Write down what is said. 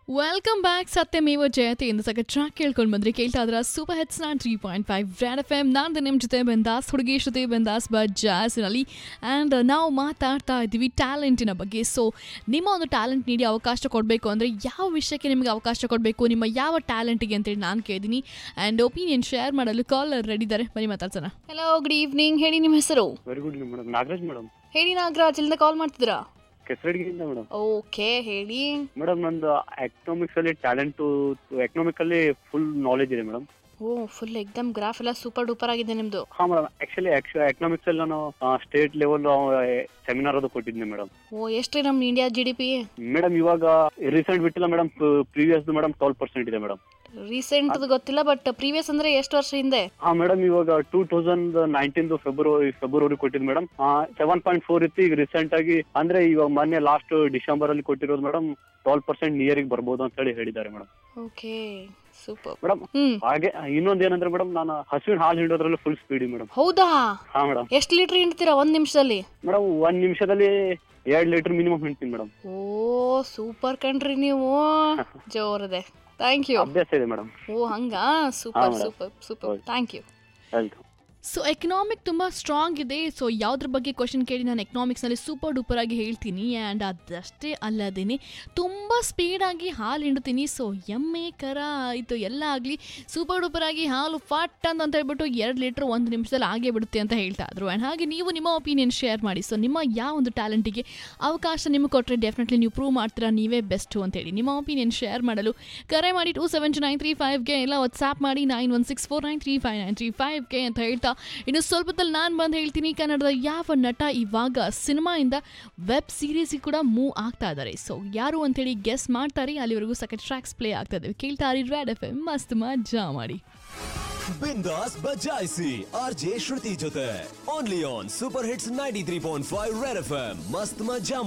Welcome back ಸತ್ಯಮೇವ ಜಯತೆ ಎಂದು ಸಕ track ಕೇಳ್ಕೊಂಡು ಬಂದ್ರಿ ಕೇಳ್ತಾ ಇದ್ರ ಸೂಪರ್ ಹಿಟ್ಸ್ ನಾನ್ three point five red F M ನಾನು ನಿಮ್ಮ ಜೊತೆ ಬಂದಾಸ್ ಹುಡುಗಿ ಜೊತೆ ಬಂದಾಸ್ ಬ ಜಾಸ್ನಲ್ಲಿ ಆ್ಯಂಡ್ ನಾವು ಮಾತಾಡ್ತಾ ಇದ್ದೀವಿ ಟ್ಯಾಲೆಂಟಿನ ಬಗ್ಗೆ ಸೊ ನಿಮ್ಮ ಒಂದು ಟ್ಯಾಲೆಂಟ್ ನೀಡಿ ಅವಕಾಶ ಕೊಡಬೇಕು ಅಂದರೆ ಯಾವ ವಿಷಯಕ್ಕೆ ನಿಮಗೆ ಅವಕಾಶ ಕೊಡಬೇಕು ನಿಮ್ಮ ಯಾವ ಟ್ಯಾಲೆಂಟಿಗೆ ಅಂತೇಳಿ ನಾನು ಕೇಳಿದ್ದೀನಿ ಆ್ಯಂಡ್ ಒಪಿನಿಯನ್ ಶೇರ್ ಮಾಡಲು ಕಾಲರ್ ರೆಡಿ ಇದ್ದಾರೆ ಬನ್ನಿ ಮಾತಾಡ್ಸೋಣ ಹಲೋ ಗುಡ್ ಈವ್ನಿಂಗ್ ಹೇಳಿ ನಿಮ್ಮ ಹೆಸರು very good madam Nagaraj madam ಹೇಳಿ ನಾಗರಾಜ್ ಇಲ್ಲಿಂದ ಕಾಲ್ ಮಾಡ್ತಿದ್ದೀರಾ ಕೆಸರಡಿಗೆಯಿಂದ ಮೇಡಮ್ ಓಕೆ ಹೇಳಿ ಮೇಡಮ್ ನಂದು ಎಕನಾಮಿಕ್ಸ್ ಅಲ್ಲಿ ಟ್ಯಾಲೆಂಟ್ ಎಕನಾಮಿಕ್ ಅಲ್ಲಿ ಫುಲ್ ನಾಲೆಜ್ ಇದೆ ಮೇಡಮ್ ಓ ಫುಲ್ ಎಕ್ದಮ್ ಗ್ರಾಫ್ ಎಲ್ಲ ಸೂಪರ್ ಡೂಪರ್ ಆಗಿದೆ ನಿಮ್ಮದು ಹಾ ಮೇಡಮ್ ಆಕ್ಚುಲಿ ಎಕನಾಮಿಕ್ಸ್ ಅಲ್ಲಿ ನಾನು ಸ್ಟೇಟ್ ಲೆವೆಲ್ ಸೆಮಿನಾರ್ ಅದು ಕೊಟ್ಟಿದ್ದೆ ಮೇಡಮ್ ಓ ಎಷ್ಟ್ರಿ ನಮ್ಮ India G D P madam ಇವಾಗ ರೀಸೆಂಟ್ ಬಿಟ್ಟಿಲ್ಲ madam previous madam twelve percent ಇದೆ ಮೇಡಮ್ ರೀಸೆಂಟ್ ಗೊತ್ತಿಲ್ಲ ಬಟ್ ಪ್ರೀವಿಯಸ್ ಅಂದ್ರೆ ಎಷ್ಟು ವರ್ಷ ಹಿಂದೆ ಹಾ ಮೇಡಮ್ ಇವಾಗ two thousand nineteen February February ಕೊಟ್ಟಿದ್ದು ಮೇಡಮ್ ಸೆವೆನ್ ಪಾಯಿಂಟ್ ಫೋರ್ ಇತ್ತು ಈಗ ರೀಸೆಂಟ್ ಆಗಿ ಅಂದ್ರೆ ಇವಾಗ ಮೊನ್ನೆ ಲಾಸ್ಟ್ ಡಿಸೆಂಬರ್ ಅಲ್ಲಿ ಕೊಟ್ಟಿರೋದು ಮೇಡಮ್ ಟ್ವೆಲ್ ಪರ್ಸೆಂಟ್ ನಿಯರ್ ಬರ್ಬೋದು ಅಂತ ಹೇಳಿ ಹೇಳಿದ್ದಾರೆ ಮೇಡಮ್ ಓಕೆ ಸೂಪರ್ ಮೇಡಮ್ ಹ್ಮ್ ಹಾಗೆ ಇನ್ನೊಂದ್ ಏನಂದ್ರೆ ಮೇಡಮ್ ನಾನು ಹಸುವಿನ ಹಾಲು ಹಿಂಡೋದ್ರಲ್ಲಿ ಫುಲ್ ಸ್ಪೀಡಿ ಮೇಡಮ್ ಹೌದಾ ಹಾ ಮೇಡಮ್ ಎಷ್ಟು ಲೀಟರ್ ಹಿಂಡ್ತೀರಾ ಒಂದ್ ನಿಮಿಷದಲ್ಲಿ ಮೇಡಮ್ ಒಂದ್ ನಿಮಿಷದಲ್ಲಿ ಎರಡ್ ಲೀಟರ್ ಮಿನಿಮಮ್ ಹಿಂಡ್ತೀನಿ ಮೇಡಮ್ ಓ ಸೂಪರ್ ಕಣ್ರಿ ನೀವು ಜೋರದೆ ಥ್ಯಾಂಕ್ ಯು ಅಭ್ಯಾಸ ಇದೆ ಮೇಡಮ್ ಓ ಹಂಗಾ ಸೂಪರ್ madam. ಸೂಪರ್ ಸೂಪರ್ ಹೌದು. Thank you welcome so economic ತುಂಬ ಸ್ಟ್ರಾಂಗ್ ಇದೆ ಸೊ ಯಾವುದ್ರ ಬಗ್ಗೆ ಕ್ವಶನ್ ಕೇಳಿ ನಾನು ಎಕನಾಮಿಕ್ಸ್ನಲ್ಲಿ ಸೂಪರ್ ಡೂಪರ್ ಆಗಿ ಹೇಳ್ತೀನಿ ಆ್ಯಂಡ್ ಅದಷ್ಟೇ ಅಲ್ಲದೇನೆ ತುಂಬ ಸ್ಪೀಡಾಗಿ ಹಾಲು ಹಿಂಡ್ತೀನಿ ಸೊ ಎಮ್ಮೆ ಕರ ಆಯಿತು ಎಲ್ಲ ಆಗಲಿ ಸೂಪರ್ ಡೂಪರ್ ಆಗಿ ಹಾಲು ಫಟ್ ಅಂತ ಅಂತ ಹೇಳ್ಬಿಟ್ಟು ಎರಡು ಲೀಟ್ರ್ ಒಂದು ನಿಮಿಷದಲ್ಲಿ ಆಗೇ ಬಿಡುತ್ತೆ ಅಂತ ಹೇಳ್ತಾ ಇದ್ರು ಆ್ಯಂಡ್ ಹಾಗೆ ನೀವು ನಿಮ್ಮ ಒಪಿನಿಯನ್ ಶೇರ್ ಮಾಡಿ ಸೊ ನಿಮ್ಮ ಯಾವ ಒಂದು ಟ್ಯಾಲೆಂಟಿಗೆ ಅವಕಾಶ ನಿಮಗೆ ಕೊಟ್ಟರೆ ಡೆಫಿನೆಟ್ಲಿ ನೀವು ಪ್ರೂವ್ ಮಾಡ್ತೀರಾ ನೀವೇ ಬೆಸ್ಟು ಅಂತೇಳಿ ನಿಮ್ಮ ಒಪಿನಿಯನ್ ಶೇರ್ ಮಾಡಲು ಕರೆ ಮಾಡಿ two seven two nine three ಫೈವ್ಗೆ ಇಲ್ಲ ವಾಟ್ಸ್ಆ್ಯಪ್ ಮಾಡಿ nine one six four nine three five nine three ಫೈವ್ಗೆ ಅಂತ ಹೇಳ್ತಾ ಇನ್ನು ಸ್ವಲ್ಪದಲ್ಲಿ ನಾನು ಬಂದು ಹೇಳ್ತೀನಿ ಕನ್ನಡದ ಯಾವ ನಟ ಇವಾಗ ಸಿನಿಮಾಯಿಂದ ವೆಬ್ ಸೀರೀಸಿಗೆ ಕೂಡ ಮೂವ್ ಆಗ್ತಾ ಇದ್ದಾರೆ ಸೊ ಯಾರು ಅಂತೇಳಿ ಗೆಸ್ ಮಾಡ್ತಾರೆ ಅಲ್ಲಿವರೆಗೂ ಸೆಕೆಂಡ್ ಟ್ರ್ಯಾಕ್ಸ್ ಪ್ಲೇ ಆಗ್ತಾ ಇದ್ದಾವೆ ಕೇಳ್ತಾರೆ ರ್ಯಾಡ್ ಎಫ್ ಎಮ್ ಮಸ್ತ್ ಮಜಾ ಮಾಡಿ ಬಿಂದಾಸ್ ಬಜಾಯಿಸಿ ಆರ್ ಜೆ ಶ್ರುತಿ ಜೊತೆ only on super hits ninety three point five red F M ಮಸ್ತ್ ಮಜಾ